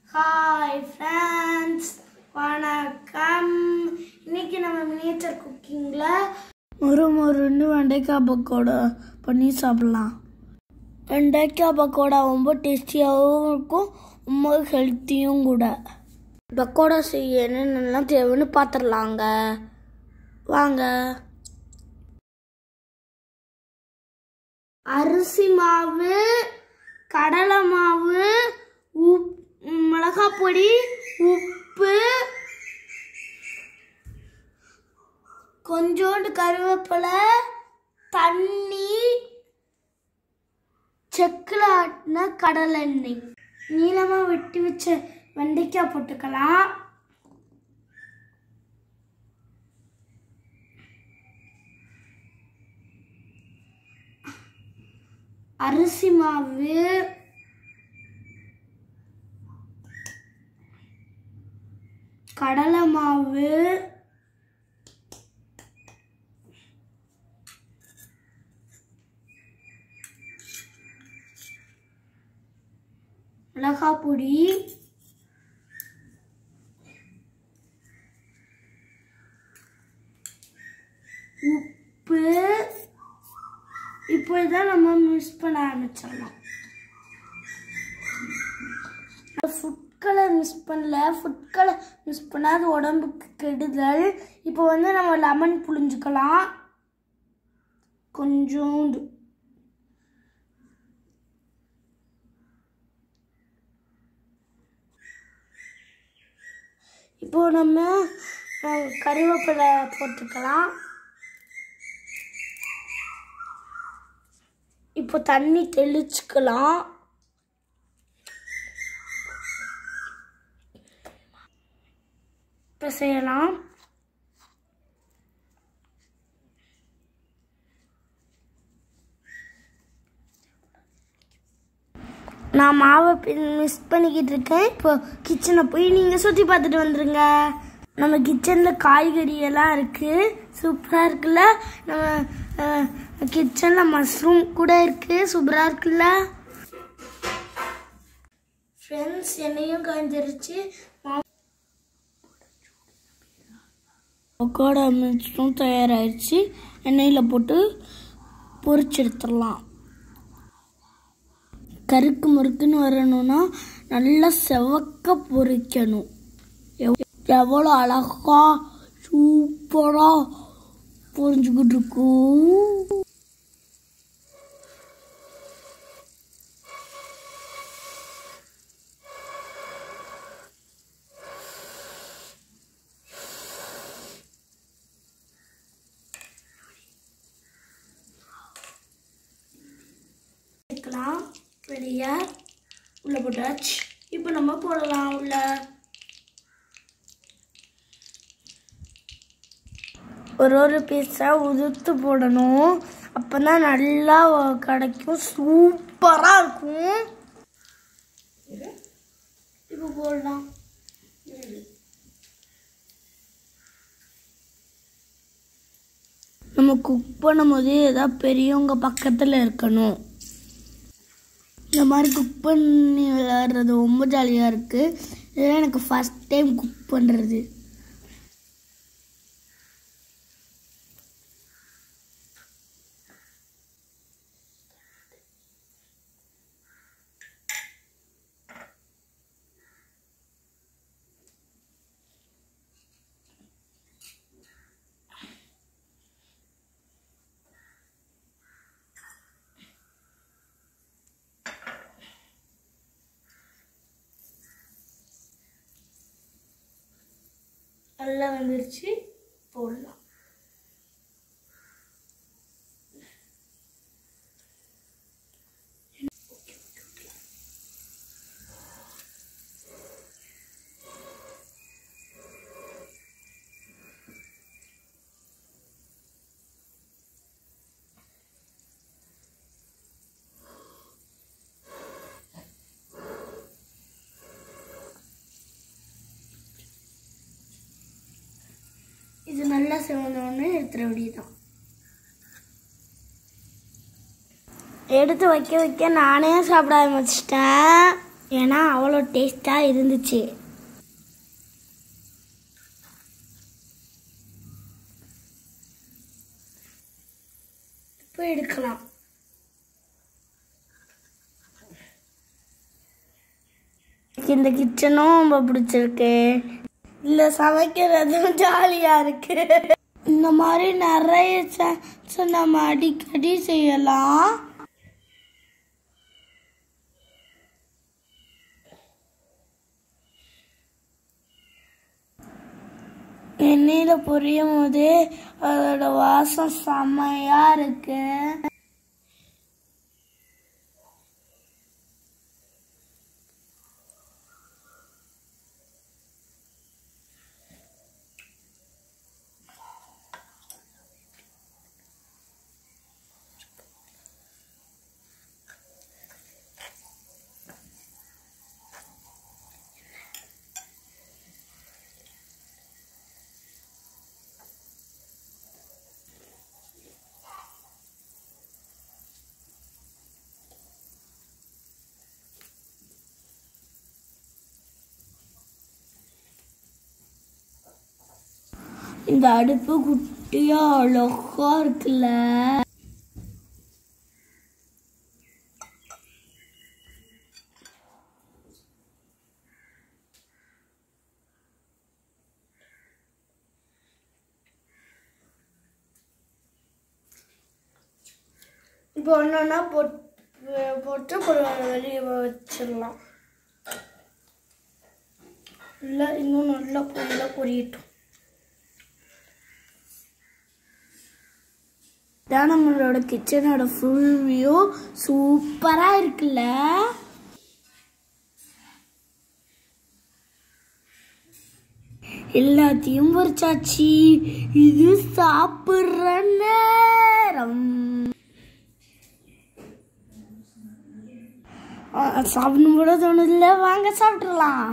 hi friends வணக்கம் இன்னைக்கு நம்ம மினியேச்சர் குக்கிங்கில் ஒரு மொருன்னு வெண்டைக்காய் பக்கோடா பண்ணி சாப்பிடலாம் வெண்டைக்காய் பக்கோடா ரொம்ப டேஸ்டியாகவும் இருக்கும் ரொம்ப ஹெல்த்தியும் கூட பக்கோடா செய்ய என்னென்னலாம் தேவைன்னு பார்த்துடலாங்க வாங்க அரிசி மாவு கடலை மாவு உப் மிளகாய் பொடி உப்பு கொஞ்சோண்டு கருவேப்பிலை தண்ணி செக்கில் ஆட்டின கடலை எண்ணெய் நீளமாக வெட்டி வச்ச வெண்டைக்காய் போட்டுக்கலாம் அரிசி மாவு கடலை மாவு மிளகாய் பொடி உப்பு இப்போ இதான் நம்ம மிக்ஸ் பண்ண ஆரம்பிச்சிடலாம் ஃபுட் கலர் மிஸ் பண்ணல ஃபுட் கலர் மிஸ் பண்ணால் அது உடம்புக்கு கெடுதல் இப்போ வந்து நம்ம லெமன் புழிஞ்சுக்கலாம் கொஞ்சோண்டு இப்போ நம்ம அஹ், கறிவேப்பிலை போட்டுக்கலாம் இப்போ தண்ணி தெளிச்சுக்கலாம் இப்போ செய்யலாம் நான் மாவை மிஸ் பண்ணிக்கிட்டு இருக்கேன் இப்போ கிச்சனை போய் நீங்கள் சுற்றி பார்த்துட்டு வந்துடுங்க நம்ம கிச்சனில் காய்கறி எல்லாம் இருக்குது சூப்பராக இருக்குல்ல நம்ம கிச்சனில் மஷ்ரூம் கூட இருக்குது சூப்பராக இருக்குல்ல ஃப்ரெண்ட்ஸ் எண்ணெயும் காய்ஞ்சிருச்சு பக்கோடா மிக்ஸும் தயாராகிடுச்சு எண்ணெயில் போட்டு பொரிச்சு எடுத்துடலாம் கருக்கு முறுக்குன்னு வரணும்னா நல்லா செவக்க பொரிக்கணும் எவ்- எவ்வளோ அழகா சூப்பராக பொரிஞ்சுக்கிட்டு இருக்கும் எடுக்கலாம் வெளியே உள்ள போட்டாச்சு இப்போ நம்ம போடலாம் உள்ள ஒரு ஒரு பீஸாக உதுத்து போடணும் அப்போ தான் நல்லா கிடைக்கும் சூப்பராக இருக்கும் இப்போ போடலாம் நம்ம குக் பண்ணும்போது ஏதாவது பெரியவங்க பக்கத்தில் இருக்கணும் இந்த மாதிரி குக் பண்ணி விளையாடுறது ரொம்ப ஜாலியாக இருக்குது இதெல்லாம் எனக்கு ஃபஸ்ட் டைம் குக் பண்ணுறது நல்லா வந்துருச்சு போடலாம் இது நல்லா சிவந்தோடனே எடுத்துட வேண்டியதுதான் எடுத்து வைக்க வைக்க நானே சாப்பிட ஆரம்பிச்சிட்டேன் ஏன்னா அவ்வளோ டேஸ்டாக இருந்துச்சு இப்போ எடுக்கலாம் எனக்கு இந்த கிச்சனும் ரொம்ப பிடிச்சிருக்கு இல்லை சமைக்கிறதும் ஜாலியாக இருக்கு இந்த மாதிரி நிறைய chance நம்ம அடிக்கடி செய்யலாம் எண்ணெயில் பொரியும் போது அதோட வாசம் செம்மையா இருக்கு இந்த அடுப்பு குட்டியா அழகா இருக்குல்ல இப்போ ஒன்று ஒன்றா போட் போட்டு பொ- வெளியே வச்சிடலாம் இல்லை இன்னும் நல்லா நல்லா பொரியட்டும் இதான் நம்மளோட கிச்சனோட ஃபுல் வியூ சூப்பராக இருக்குல்ல எல்லாத்தையும் பொரிச்சாச்சு இது சாப்பிட்ற நேரம் ஆ, சாப்பிடணும் கூட தோணுதில்ல வாங்க சாப்பிட்றலாம்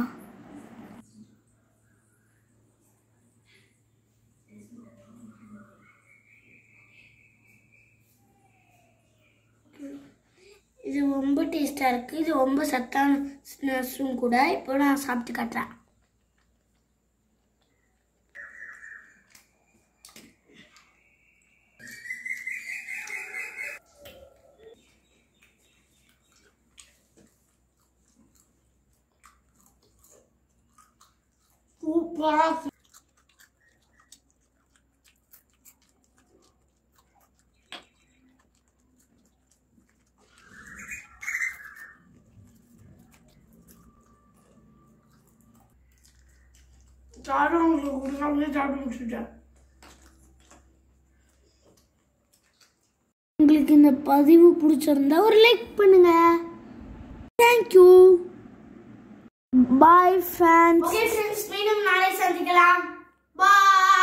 இது ரொம்ப டேஸ்டாக இருக்குது இது ரொம்ப சத்தான ஸ்நாக்ஸும் கூட இப்போ நான் சாப்பிட்டு காட்டுறேன் சூப்பராக சாப்பிட உங்களுக்கு கொடுக்காமலே சாப்பிட்டு முடிச்சுட்டேன் உங்களுக்கு இந்த பதிவு பிடிச்சிருந்தா ஒரு லைக் பண்ணுங்க thank you bye fans okay friends மீண்டும் நாளை சந்திக்கலாம் பாய்